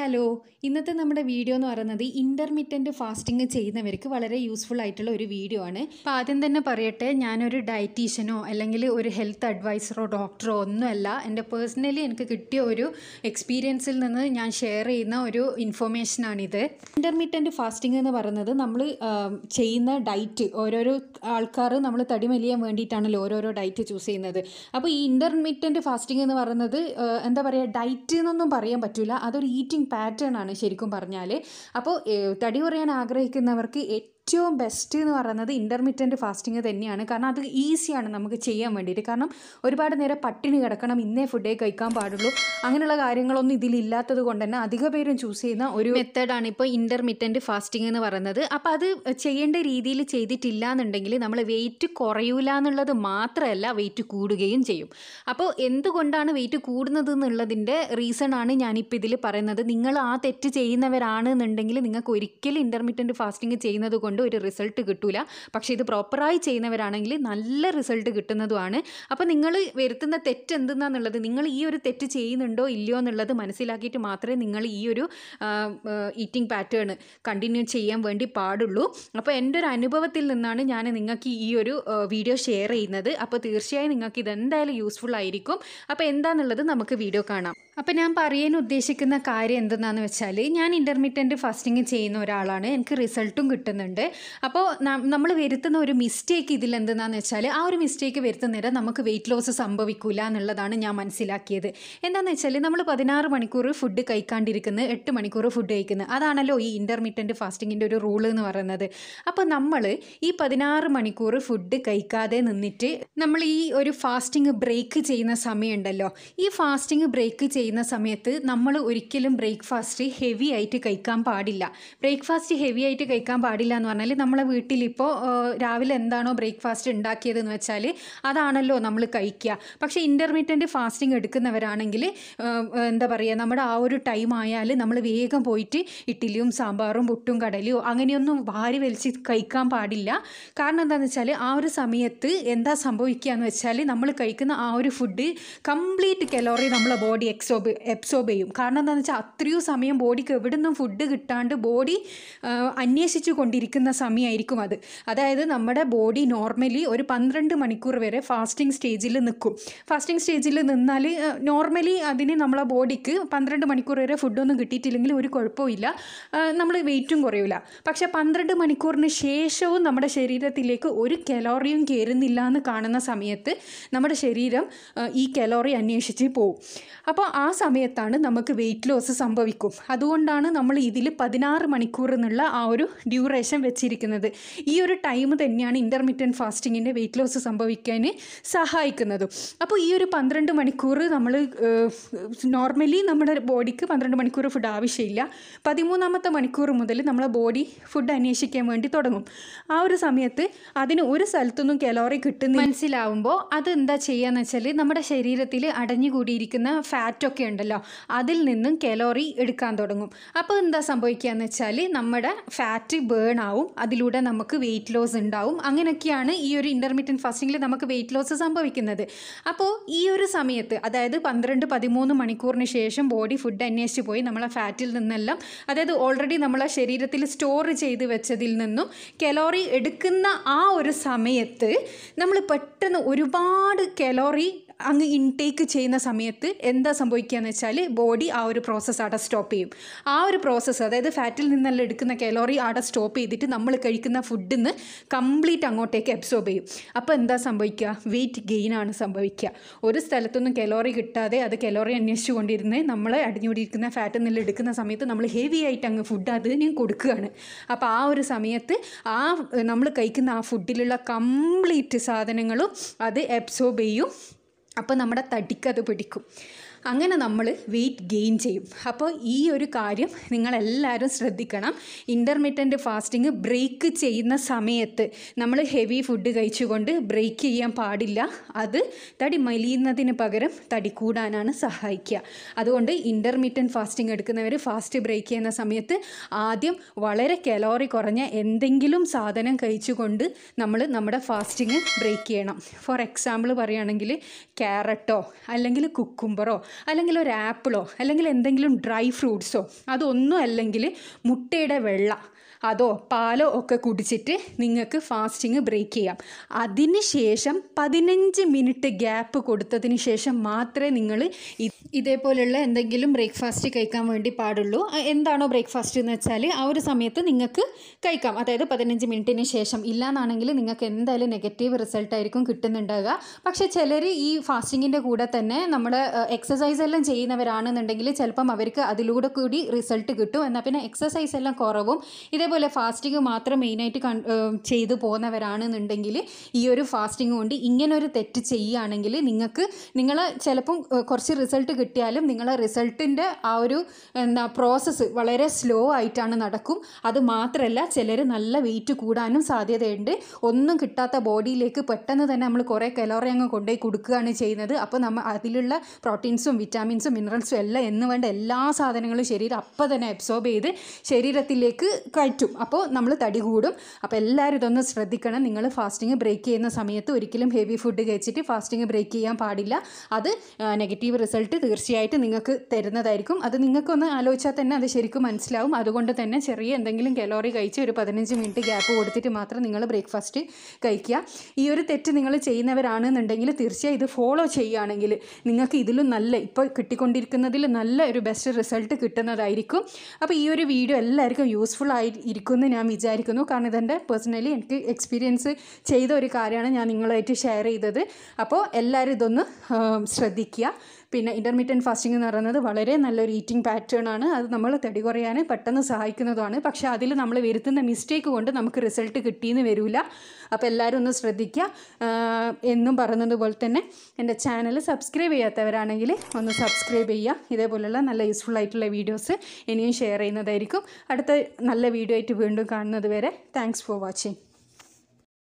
hello ഇന്നത്തെ നമ്മുടെ video എന്ന് പറയുന്നത് ഇൻ്റർമീഡിയൻറ്റ് ഫാസ്റ്റിംഗ് ചെയ്യുന്നവർക്ക് വളരെ യൂസ്ഫുൾ ആയിട്ടുള്ള ഒരു വീഡിയോ ആണ് അപ്പോൾ ആദ്യം തന്നെ പറയട്ടെ ഞാനൊരു ഡയറ്റീഷ്യനോ അല്ലെങ്കിൽ ഒരു ഹെൽത്ത് അഡ്വൈസറോ ഡോക്ടറോ ഒന്നുമല്ല എൻ്റെ പേഴ്സണലി എനിക്ക് കിട്ടിയ ഒരു എക്സ്പീരിയൻസിൽ നിന്ന് ഞാൻ ഷെയർ ചെയ്യുന്ന ഒരു ഇൻഫോർമേഷനാണിത് ഇൻ്റർമീഡിയൻറ്റ് ഫാസ്റ്റിംഗ് എന്ന് പറയുന്നത് നമ്മൾ ചെയ്യുന്ന ഡയറ്റ് ഓരോരോ ആൾക്കാർ നമ്മൾ തടി മെലിയാൻ വേണ്ടിയിട്ടാണല്ലോ ഓരോരോ ഡയറ്റ് ചൂസ് ചെയ്യുന്നത് അപ്പോൾ ഈ ഇൻ്റർമീഡിയൻറ്റ് ഫാസ്റ്റിംഗ് എന്ന് പറയുന്നത് ആ, എന്താ പറയുക ഡയറ്റ് എന്നൊന്നും പറയാൻ പറ്റില്ല അതൊരു ഈറ്റിംഗ് പാറ്റേൺ ആണ് ശരിക്കും പറഞ്ഞാൽ അപ്പോൾ ഏ, തടി കുറയാൻ ആഗ്രഹിക്കുന്നവർക്ക് ഏറ്റവും ബെസ്റ്റ് എന്ന് പറയുന്നത് ഇൻ്റർമീഡിയൻറ്റ് ഫാസ്റ്റിംഗ് തന്നെയാണ് കാരണം അത് ഈസിയാണ് നമുക്ക് ചെയ്യാൻ വേണ്ടിയിട്ട് കാരണം ഒരുപാട് നേരം പട്ടിണി കിടക്കണം ഇന്നേ ഫുഡേ കഴിക്കാൻ പാടുള്ളൂ അങ്ങനെയുള്ള കാര്യങ്ങളൊന്നും ഇതിലില്ലാത്തത് കൊണ്ട് തന്നെ അധിക പേരും ചൂസ് ചെയ്യുന്ന ഒരു മെത്തേഡാണ് ഇപ്പോൾ ഇൻ്റർമീഡിയൻറ്റ് ഫാസ്റ്റിംഗ് എന്ന് പറയുന്നത് അപ്പോൾ അത് ചെയ്യേണ്ട രീതിയിൽ ചെയ്തിട്ടില്ല എന്നുണ്ടെങ്കിൽ നമ്മൾ വെയിറ്റ് കുറയൂല എന്നുള്ളത് മാത്രമല്ല വെയിറ്റ് കൂടുകയും ചെയ്യും അപ്പോൾ എന്തുകൊണ്ടാണ് വെയിറ്റ് കൂടുന്നത് എന്നുള്ളതിൻ്റെ റീസൺ ആണ് ഞാനിപ്പോൾ ഇതിൽ പറയുന്നത് നിങ്ങൾ ആ തെറ്റ് ചെയ്യുന്നവരാണ് എന്നുണ്ടെങ്കിൽ നിങ്ങൾക്ക് ഒരിക്കലും ഇൻ്റർമീഡിയൻറ്റ് ഫാസ്റ്റിംഗ് ചെയ്യുന്നത് കൊണ്ട് ഒരു റിസൾട്ട് കിട്ടൂല പക്ഷേ ഇത് പ്രോപ്പറായി ചെയ്യുന്നവരാണെങ്കിൽ നല്ല റിസൾട്ട് കിട്ടുന്നതുമാണ് അപ്പോൾ നിങ്ങൾ വരുത്തുന്ന തെറ്റ് എന്തെന്നാന്നുള്ളത് നിങ്ങൾ ഈ ഒരു തെറ്റ് ചെയ്യുന്നുണ്ടോ ഇല്ലയോ എന്നുള്ളത് മനസ്സിലാക്കിയിട്ട് മാത്രമേ നിങ്ങൾ ഈ ഒരു ഈറ്റിംഗ് പാറ്റേൺ കണ്ടിന്യൂ ചെയ്യാൻ വേണ്ടി പാടുള്ളൂ അപ്പോൾ എൻ്റെ ഒരു അനുഭവത്തിൽ നിന്നാണ് ഞാൻ നിങ്ങൾക്ക് ഈ ഒരു വീഡിയോ ഷെയർ ചെയ്യുന്നത് അപ്പോൾ തീർച്ചയായും നിങ്ങൾക്ക് ഇതെന്തായാലും യൂസ്ഫുൾ ആയിരിക്കും അപ്പോൾ എന്താണെന്നുള്ളത് നമുക്ക് വീഡിയോ കാണാം അപ്പോൾ ഞാൻ പറയാൻ ഉദ്ദേശിക്കുന്ന കാര്യം എന്തെന്നാന്ന് വെച്ചാൽ ഞാൻ ഇൻ്റർമീഡിയൻറ്റ് ഫാസ്റ്റിംഗ് ചെയ്യുന്ന ഒരാളാണ് എനിക്ക് റിസൾട്ടും കിട്ടുന്നുണ്ട് അപ്പോൾ നമ്മൾ വരുത്തുന്ന ഒരു മിസ്റ്റേക്ക് ഇതിൽ എന്തെന്നാന്ന് വെച്ചാൽ ആ ഒരു മിസ്റ്റേക്ക് വരുത്തുന്നേരം നമുക്ക് വെയിറ്റ് ലോസ് സംഭവിക്കില്ല എന്നുള്ളതാണ് ഞാൻ മനസ്സിലാക്കിയത് എന്താണെന്ന് വെച്ചാൽ നമ്മൾ പതിനാറ് മണിക്കൂർ ഫുഡ് കഴിക്കാണ്ടിരിക്കുന്നത് എട്ട് മണിക്കൂർ ഫുഡ് കഴിക്കുന്നത് അതാണല്ലോ ഈ ഇൻ്റർമീഡിയൻറ്റ് ഫാസ്റ്റിങ്ങിൻ്റെ ഒരു റൂൾ എന്ന് പറയുന്നത് അപ്പോൾ നമ്മൾ ഈ പതിനാറ് മണിക്കൂർ ഫുഡ് കഴിക്കാതെ നിന്നിട്ട് നമ്മൾ ഈ ഒരു ഫാസ്റ്റിംഗ് ബ്രേക്ക് ചെയ്യുന്ന സമയമുണ്ടല്ലോ ഈ ഫാസ്റ്റിംഗ് ബ്രേക്ക് ചെയ്യുന്ന സമയത്ത് നമ്മൾ ഒരിക്കലും ബ്രേക്ക്ഫാസ്റ്റ് ഹെവി ആയിട്ട് കഴിക്കാൻ പാടില്ല ബ്രേക്ക്ഫാസ്റ്റ് ഹെവി ആയിട്ട് കഴിക്കാൻ പാടില്ല എന്ന് പറഞ്ഞാൽ നമ്മളെ വീട്ടിലിപ്പോൾ രാവിലെ എന്താണോ ബ്രേക്ക്ഫാസ്റ്റ് ഉണ്ടാക്കിയതെന്ന് വെച്ചാൽ അതാണല്ലോ നമ്മൾ കഴിക്കുക പക്ഷേ ഇൻ്റർമീഡിയൻറ്റ് ഫാസ്റ്റിംഗ് എടുക്കുന്നവരാണെങ്കിൽ എന്താ പറയുക നമ്മുടെ ആ ഒരു ടൈം ആയാൽ നമ്മൾ വേഗം പോയിട്ട് ഇഡ്ഡലിയും സാമ്പാറും പുട്ടും കടലയോ അങ്ങനെയൊന്നും വാരി വലിച്ച് കഴിക്കാൻ പാടില്ല കാരണം എന്താണെന്ന് വെച്ചാൽ ആ ഒരു സമയത്ത് എന്താ സംഭവിക്കുക എന്ന് വെച്ചാൽ നമ്മൾ കഴിക്കുന്ന ആ ഒരു ഫുഡ് കംപ്ലീറ്റ് കലോറി നമ്മളെ ബോഡി എക്സോബ് എബ്സോർബ് ചെയ്യും കാരണം എന്താണെന്ന് വെച്ചാൽ അത്രയും സമയം ബോഡിക്ക് എവിടെ നിന്നും ഫുഡ് കിട്ടാണ്ട് ബോഡി അന്വേഷിച്ചു കൊണ്ടിരിക്കുന്ന സമയമായിരിക്കും അത് അതായത് നമ്മുടെ ബോഡി നോർമലി ഒരു പന്ത്രണ്ട് മണിക്കൂർ വരെ ഫാസ്റ്റിംഗ് സ്റ്റേജിൽ നിൽക്കും ഫാസ്റ്റിംഗ് സ്റ്റേജിൽ നിന്നാൽ നോർമലി അതിന് നമ്മളെ ബോഡിക്ക് പന്ത്രണ്ട് മണിക്കൂർ വരെ ഫുഡൊന്നും കിട്ടിയിട്ടില്ലെങ്കിൽ ഒരു കുഴപ്പമില്ല നമ്മൾ വെയിറ്റും കുറയില്ല പക്ഷേ പന്ത്രണ്ട് മണിക്കൂറിന് ശേഷവും നമ്മുടെ ശരീരത്തിലേക്ക് ഒരു കലോറിയും കയറുന്നില്ല എന്ന് കാണുന്ന സമയത്ത് നമ്മുടെ ശരീരം ആ, ഈ കലോറി അന്വേഷിച്ച് പോവും അപ്പോൾ ആ സമയത്താണ് നമുക്ക് വെയിറ്റ് ലോസ് സംഭവിക്കും അതുകൊണ്ടാണ് നമ്മൾ ഇതിൽ പതിനാറ് മണിക്കൂർ എന്നുള്ള ആ ഒരു ഡ്യൂറേഷൻ വെച്ചിരിക്കുന്നത് ഈ ഒരു ടൈം തന്നെയാണ് ഇൻ്റർമീഡിയൻറ്റ് ഫാസ്റ്റിങ്ങിൻ്റെ വെയിറ്റ് ലോസ് സംഭവിക്കാൻ സഹായിക്കുന്നതും അപ്പോൾ ഈ ഒരു പന്ത്രണ്ട് മണിക്കൂർ നമ്മൾ നോർമലി നമ്മുടെ ബോഡിക്ക് പന്ത്രണ്ട് മണിക്കൂർ ഫുഡ് ആവശ്യമില്ല പതിമൂന്നാമത്തെ മണിക്കൂർ മുതൽ നമ്മളെ ബോഡി ഫുഡ് അന്വേഷിക്കാൻ വേണ്ടി തുടങ്ങും ആ ഒരു സമയത്ത് അതിന് ഒരു സ്ഥലത്തൊന്നും കലോറി കിട്ടുന്ന മനസ്സിലാവുമ്പോൾ അത് എന്താ ചെയ്യാന്ന് വെച്ചാൽ നമ്മുടെ ശരീരത്തിൽ അടഞ്ഞുകൂടിയിരിക്കുന്ന ഫാറ്റൊക്കെ ഉണ്ടല്ലോ അതിൽ നിന്നും കലോറി എടുക്കാൻ തുടങ്ങും അപ്പോൾ എന്താ സംഭവിക്കുക എന്ന് വെച്ചാൽ നമ്മുടെ ഫാറ്റ് ബേൺ ആവും അതിലൂടെ നമുക്ക് വെയിറ്റ് ലോസ് ഉണ്ടാവും അങ്ങനെയൊക്കെയാണ് ഈ ഒരു ഇൻ്റർമീഡിയൻറ്റ് ഫാസ്റ്റിങ്ങിൽ നമുക്ക് വെയിറ്റ് ലോസ് സംഭവിക്കുന്നത് അപ്പോൾ ഈ ഒരു സമയത്ത് അതായത് പന്ത്രണ്ട് പതിമൂന്ന് മണിക്കൂറിന് ശേഷം ബോഡി ഫുഡ് അന്വേഷിച്ച് പോയി നമ്മളെ ഫാറ്റിൽ നിന്നെല്ലാം അതായത് ഓൾറെഡി നമ്മളെ ശരീരത്തിൽ സ്റ്റോർ ചെയ്ത് വെച്ചതിൽ നിന്നും കലോറി എടുക്കുന്ന ആ ഒരു സമയത്ത് നമ്മൾ പെട്ടെന്ന് ഒരുപാട് കലോറി അങ്ങ് ഇൻടേക്ക് ചെയ്യുന്ന സമയത്ത് എന്താ സംഭവിക്കുക എന്ന് വെച്ചാൽ ബോഡി ആ ഒരു പ്രോസസ്സ് അവിടെ സ്റ്റോപ്പ് ചെയ്യും ആ ഒരു പ്രോസസ്സ് അതായത് ഫാറ്റിൽ നിന്നെല്ലാം എടുക്കുന്ന കലോറി അവിടെ സ്റ്റോപ്പ് ചെയ്തിട്ട് നമ്മൾ കഴിക്കുന്ന ഫുഡിൽ നിന്ന് കംപ്ലീറ്റ് അങ്ങോട്ടേക്ക് അബ്സോർബ് ചെയ്യും അപ്പോൾ എന്താ സംഭവിക്കുക വെയിറ്റ് ഗെയിനാണ് സംഭവിക്കുക ഒരു സ്ഥലത്തൊന്നും കലോറി കിട്ടാതെ അത് കലോറി അന്വേഷിച്ചു കൊണ്ടിരുന്ന് നമ്മൾ അടിഞ്ഞുകൂടിയിരിക്കുന്ന ഫാറ്റിൽ നിന്നെല്ലാം എടുക്കുന്ന സമയത്ത് നമ്മൾ ഹെവി ആയിട്ട് അങ്ങ് ഫുഡ് അതിന് കൊടുക്കുകയാണ് അപ്പോൾ ആ ഒരു സമയത്ത് ആ നമ്മൾ കഴിക്കുന്ന ആ ഫുഡിലുള്ള കംപ്ലീറ്റ് സാധനങ്ങളും അത് അബ്സോർബ് ചെയ്യും അപ്പോൾ നമ്മുടെ തടിക്ക് അത് പിടിക്കും അങ്ങനെ നമ്മൾ വെയിറ്റ് ഗെയിൻ ചെയ്യും അപ്പോൾ ഈ ഒരു കാര്യം നിങ്ങളെല്ലാവരും ശ്രദ്ധിക്കണം ഇൻ്റർമീഡിയൻറ്റ് ഫാസ്റ്റിംഗ് ബ്രേക്ക് ചെയ്യുന്ന സമയത്ത് നമ്മൾ ഹെവി ഫുഡ് കഴിച്ചുകൊണ്ട് ബ്രേക്ക് ചെയ്യാൻ പാടില്ല അത് തടി മലിയുന്നതിന് പകരം തടി കൂടാനാണ് സഹായിക്കുക അതുകൊണ്ട് ഇൻ്റർമീഡിയൻറ്റ് ഫാസ്റ്റിംഗ് എടുക്കുന്നവർ ഫാസ്റ്റ് ബ്രേക്ക് ചെയ്യുന്ന സമയത്ത് ആദ്യം വളരെ കലോറി കുറഞ്ഞ എന്തെങ്കിലും സാധനം കഴിച്ചുകൊണ്ട് നമ്മൾ നമ്മുടെ ഫാസ്റ്റിംഗ് ബ്രേക്ക് ചെയ്യണം ഫോർ എക്സാമ്പിൾ പറയുകയാണെങ്കിൽ ക്യാരറ്റോ അല്ലെങ്കിൽ കുക്കുംബറോ അല്ലെങ്കിൽ ഒരു ആപ്പിളോ അല്ലെങ്കിൽ എന്തെങ്കിലും ഡ്രൈ ഫ്രൂട്ട്സോ അതൊന്നും അല്ലെങ്കിൽ മുട്ടയുടെ വെള്ള അതോ പാലോ ഒക്കെ കുടിച്ചിട്ട് നിങ്ങൾക്ക് ഫാസ്റ്റിംഗ് ബ്രേക്ക് ചെയ്യാം അതിന് ശേഷം പതിനഞ്ച് മിനിറ്റ് ഗ്യാപ്പ് കൊടുത്തതിന് ശേഷം മാത്രമേ നിങ്ങൾ ഇതേപോലെയുള്ള എന്തെങ്കിലും ബ്രേക്ക്ഫാസ്റ്റ് കഴിക്കാൻ വേണ്ടി പാടുള്ളൂ അ- എന്താണോ ബ്രേക്ക്ഫാസ്റ്റ് എന്ന് വെച്ചാൽ ആ ഒരു സമയത്ത് നിങ്ങൾക്ക് കഴിക്കാം അതായത് പതിനഞ്ച് മിനിറ്റിന് ശേഷം ഇല്ലാന്നാണെങ്കിൽ നിങ്ങൾക്ക് എന്തായാലും നെഗറ്റീവ് റിസൾട്ട് ആയിരിക്കും കിട്ടുന്നുണ്ടാകുക പക്ഷേ ചിലർ ഈ ഫാസ്റ്റിങ്ങിൻ്റെ കൂടെ തന്നെ നമ്മുടെ എക്സസൈസ് എല്ലാം ചെയ്യുന്നവരാണെന്നുണ്ടെങ്കിൽ ചിലപ്പം അവർക്ക് അതിലൂടെ കൂടി റിസൾട്ട് കിട്ടും എന്നാൽ പിന്നെ എക്സസൈസ് എല്ലാം കുറവും ഇതേപോലെ ഫാസ്റ്റിംഗ് മാത്രം മെയിനായിട്ട് കൺ ഏഹ് ചെയ്തു പോകുന്നവരാണെന്നുണ്ടെങ്കിൽ ഈ ഒരു ഫാസ്റ്റിംഗ് കൊണ്ട് ഇങ്ങനൊരു തെറ്റ് ചെയ്യുകയാണെങ്കിൽ നിങ്ങൾക്ക് നിങ്ങൾ ചിലപ്പം ഏഹ് കുറച്ച് റിസൾട്ട് കിട്ടിയാലും നിങ്ങളെ റിസൾട്ടിൻ്റെ ആ ഒരു എന്താ പ്രോസസ്സ് വളരെ സ്ലോ ആയിട്ടാണ് നടക്കും അത് മാത്രമല്ല ചിലർ നല്ല വെയിറ്റ് കൂടാനും സാധ്യതയുണ്ട് ഒന്നും കിട്ടാത്ത ബോഡിയിലേക്ക് പെട്ടെന്ന് തന്നെ നമ്മൾ കുറേ കലോറി അങ്ങ് കൊണ്ടുപോയി കൊടുക്കുകയാണ് ചെയ്യുന്നത് അപ്പോൾ നമ്മൾ അതിലുള്ള പ്രോട്ടീൻസും വിറ്റാമിൻസും മിനറൽസും എല്ലാം എന്ന് വേണ്ട എല്ലാ സാധനങ്ങളും ശരീരം അപ്പം തന്നെ അബ്സോർബ് ചെയ്ത് ശരീരത്തിലേക്ക് കയറ്റും അപ്പോൾ നമ്മൾ തടി കൂടും അപ്പോൾ എല്ലാവരും ഇതൊന്ന് ശ്രദ്ധിക്കണം നിങ്ങൾ ഫാസ്റ്റിംഗ് ബ്രേക്ക് ചെയ്യുന്ന സമയത്ത് ഒരിക്കലും ഹെവി ഫുഡ് കഴിച്ചിട്ട് ഫാസ്റ്റിംഗ് ബ്രേക്ക് ചെയ്യാൻ പാടില്ല അത് നെഗറ്റീവ് റിസൾട്ട് തീർച്ചയായിട്ടും നിങ്ങൾക്ക് തരുന്നതായിരിക്കും അത് നിങ്ങൾക്കൊന്ന് ആലോചിച്ചാൽ തന്നെ അത് ശരിക്കും മനസ്സിലാവും അതുകൊണ്ട് തന്നെ ചെറിയ എന്തെങ്കിലും കലോറി കഴിച്ച് ഒരു പതിനഞ്ച് മിനിറ്റ് ഗ്യാപ്പ് കൊടുത്തിട്ട് മാത്രം നിങ്ങൾ ബ്രേക്ക്ഫാസ്റ്റ് കഴിക്കുക ഈ ഒരു തെറ്റ് നിങ്ങൾ ചെയ്യുന്നവരാണെന്നുണ്ടെങ്കിൽ തീർച്ചയായും ഇത് ഫോളോ ചെയ്യുകയാണെങ്കിൽ നിങ്ങൾക്ക് ഇതിലും നല്ല ഇപ്പോൾ കിട്ടിക്കൊണ്ടിരിക്കുന്നതിൽ നല്ല ഒരു ബെസ്റ്റ് റിസൾട്ട് കിട്ടുന്നതായിരിക്കും അപ്പോൾ ഈ ഒരു വീഡിയോ എല്ലാവർക്കും യൂസ്ഫുൾ ആയി ഇരിക്കുമെന്ന് ഞാൻ വിചാരിക്കുന്നു കാരണം ഇതെൻ്റെ പേഴ്സണലി എനിക്ക് എക്സ്പീരിയൻസ് ചെയ്ത ഒരു കാര്യമാണ് ഞാൻ നിങ്ങളായിട്ട് ഷെയർ ചെയ്തത് അപ്പോൾ എല്ലാവരും ഇതൊന്ന് ആം, ശ്രദ്ധിക്കുക പിന്നെ ഇൻ്റർമീഡിയൻറ്റ് ഫാസ്റ്റിംഗ് എന്ന് പറയുന്നത് വളരെ നല്ലൊരു ഈറ്റിംഗ് പാറ്റേൺ ആണ് അത് നമ്മൾ തടി കുറയാൻ പെട്ടെന്ന് സഹായിക്കുന്നതുമാണ് പക്ഷേ അതിൽ നമ്മൾ വരുത്തുന്ന മിസ്റ്റേക്ക് കൊണ്ട് നമുക്ക് റിസൾട്ട് കിട്ടിയെന്ന് വരില്ല അപ്പോൾ എല്ലാവരും ഒന്ന് ശ്രദ്ധിക്കുക ആ, എന്നും പറയുന്നത് പോലെ തന്നെ എൻ്റെ ചാനൽ സബ്സ്ക്രൈബ് ചെയ്യാത്തവരാണെങ്കിൽ ഒന്ന് സബ്സ്ക്രൈബ് ചെയ്യുക ഇതേപോലെയുള്ള നല്ല യൂസ്ഫുൾ ആയിട്ടുള്ള വീഡിയോസ് ഇനിയും ഷെയർ ചെയ്യുന്നതായിരിക്കും അടുത്ത നല്ല വീഡിയോ ആയിട്ട് വീണ്ടും കാണുന്നത് വരെ താങ്ക്സ് ഫോർ വാച്ചിങ്